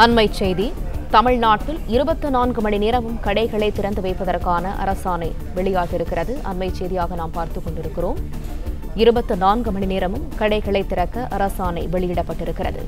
அண்மைச் செய்தி தமிழ்நாட்டில் இருபத்தி நான்கு மணி நேரமும் கடைகளை திறந்து வைப்பதற்கான அரசாணை வெளியாகியிருக்கிறது அண்மைச் செய்தியாக நாம் பார்த்துக் கொண்டிருக்கிறோம் இருபத்தி நான்கு மணி நேரமும் கடைகளை திறக்க அரசாணை வெளியிடப்பட்டிருக்கிறது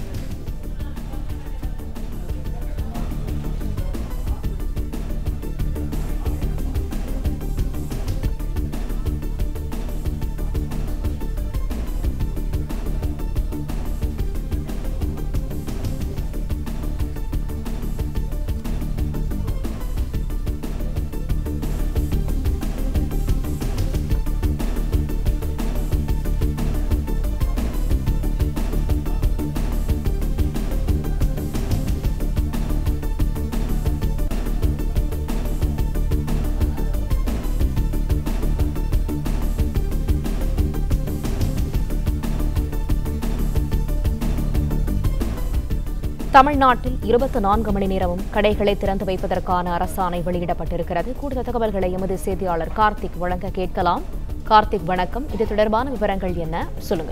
தமிழ்நாட்டில் இருபத்தி நான்கு மணி நேரமும் கடைகளை திறந்து வைப்பதற்கான அரசாணை வெளியிடப்பட்டிருக்கிறது கூடுதல் தகவல்களை எமது செய்தியாளர் கார்த்திக் வழங்க கேட்கலாம் கார்த்திக் வணக்கம் இது தொடர்பான விவரங்கள் என்ன சொல்லுங்க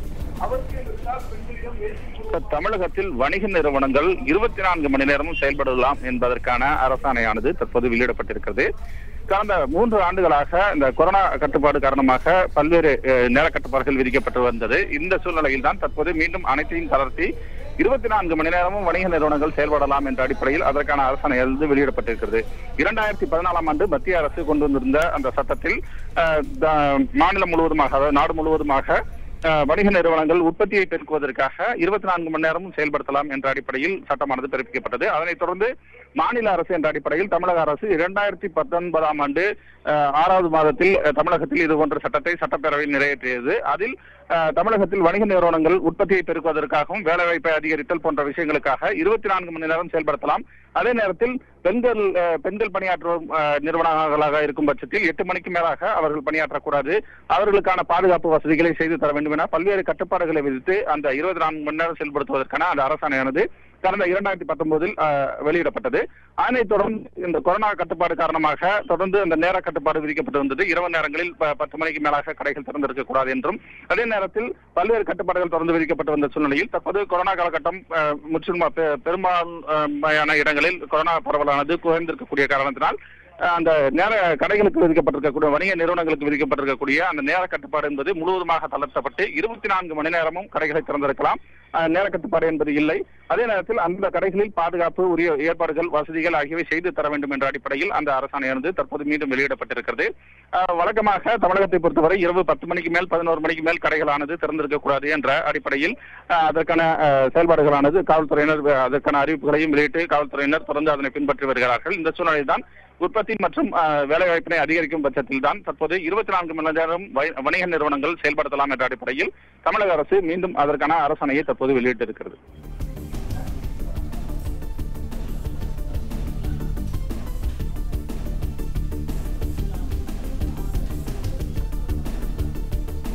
தமிழகத்தில் வணிக நிறுவனங்கள் இருபத்தி நான்கு மணி நேரமும் செயல்படலாம் என்பதற்கான அரசாணையானது தற்போது வெளியிடப்பட்டிருக்கிறது கடந்த மூன்று ஆண்டுகளாக இந்த கொரோனா கட்டுப்பாடு காரணமாக பல்வேறு அஹ், நேர கட்டுப்பாடுகள் விதிக்கப்பட்டு வந்தது இந்த சூழ்நிலையில் தான் தற்போது மீண்டும் அனைத்தையும் தளர்த்தி இருபத்தி நான்கு மணி நேரமும் வணிக நிறுவனங்கள் செயல்படலாம் என்ற அடிப்படையில் அதற்கான அரசாணை எழுந்து வெளியிடப்பட்டிருக்கிறது இரண்டாயிரத்தி பதினாலாம் ஆண்டு மத்திய அரசு கொண்டு வந்திருந்த அந்த சட்டத்தில் அஹ், த- மாநிலம் முழுவதுமாக அதாவது நாடு முழுவதுமாக அஹ், வணிக நிறுவனங்கள் உற்பத்தியை பெருக்குவதற்காக இருபத்தி நான்கு மணி நேரமும் செயல்படுத்தலாம் என்ற அடிப்படையில் சட்டமானது பிறப்பிக்கப்பட்டது அதனைத் தொடர்ந்து மாநில அரசு என்ற அடிப்படையில் தமிழக அரசு இரண்டாயிரத்தி பத்தொன்பதாம் ஆண்டு அஹ், ஆறாவது மாதத்தில் அஹ், தமிழகத்தில் இது போன்ற சட்டத்தை சட்டப்பேரவையில் நிறைவேற்றியது அதில் அஹ், தமிழகத்தில் வணிக நிறுவனங்கள் உற்பத்தியை பெருக்குவதற்காகவும் வேலைவாய்ப்பை அதிகரித்தல் போன்ற விஷயங்களுக்காக இருபத்தி நான்கு மணி நேரம் செயல்படுத்தலாம் அதே நேரத்தில் பெண்கள் அஹ், பெண்கள் பணியாற்றும் அஹ், நிறுவனங்களாக இருக்கும் பட்சத்தில் எட்டு மணிக்கு மேலாக அவர்கள் பணியாற்றக்கூடாது அவர்களுக்கான பாதுகாப்பு வசதிகளை செய்து தர வேண்டும் என பல்வேறு கட்டுப்பாடுகளை விதித்து அந்த இருபத்தி நான்கு மணி நேரம் செயல்படுத்துவதற்கான அந்த அரசாணையானது கடந்த இரண்டாயிரத்தி பத்தொன்பதில் வெளியிடப்பட்டது அதனைத் தொடர்ந்து இந்த கொரோனா கட்டுப்பாடு காரணமாக தொடர்ந்து அந்த நேர கட்டுப்பாடு விதிக்கப்பட்டு வந்தது இரவு நேரங்களில் ப- பத்து மணிக்கு மேலாக கடைகள் திறந்திருக்க கூடாது என்றும் அதே நேரத்தில் பல்வேறு கட்டுப்பாடுகள் தொடர்ந்து விதிக்கப்பட்டு வந்த சூழ்நிலையில் தற்போது கொரோனா காலகட்டம் அஹ், முற்றிலுமா பெ- பெரும்பான்மையான இடங்களில் கொரோனா பரவலானது குறைந்திருக்கக்கூடிய காரணத்தினால் அஹ், அந்த நேர கடைகளுக்கு விதிக்கப்பட்டிருக்கக்கூடிய வணிக நிறுவனங்களுக்கு விதிக்கப்பட்டிருக்கக்கூடிய அந்த நேர கட்டுப்பாடு என்பது முழுவதுமாக தளர்த்தப்பட்டு இருபத்தி நான்கு மணி நேரமும் கடைகளை திறந்திருக்கலாம் அஹ், நேர கட்டுப்பாடு என்பது இல்லை அதே நேரத்தில் அந்த கடைகளில் பாதுகாப்பு உரிய ஏற்பாடுகள் வசதிகள் ஆகியவை செய்து தர வேண்டும் என்ற அடிப்படையில் அந்த அரசாணையானது தற்போது மீண்டும் வெளியிடப்பட்டிருக்கிறது அஹ், வழக்கமாக தமிழகத்தை பொறுத்தவரை இரவு பத்து மணிக்கு மேல் பதினோரு மணிக்கு மேல் கடைகளானது திறந்திருக்க கூடாது என்ற அடிப்படையில் அஹ், அதற்கான அஹ், செயல்பாடுகளானது காவல்துறையினர் அஹ், அதற்கான அறிவிப்புகளையும் வெளியிட்டு காவல்துறையினர் தொடர்ந்து அதனை பின்பற்றி வருகிறார்கள் இந்த சூழ்நிலையில் தான் உற்பத்தி மற்றும் அஹ், வேலைவாய்ப்பினை அதிகரிக்கும் பட்சத்தில் தான் தற்போது இருபத்தி நான்கு மணி நேரம் வை- வணிக நிறுவனங்கள் செயல்படுத்தலாம் என்ற அடிப்படையில் தமிழக அரசு மீண்டும் அதற்கான அரசாணையை தற்போது வெளியிட்டிருக்கிறது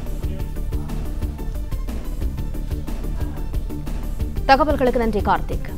தகவல்களுக்கு நன்றி கார்த்திக்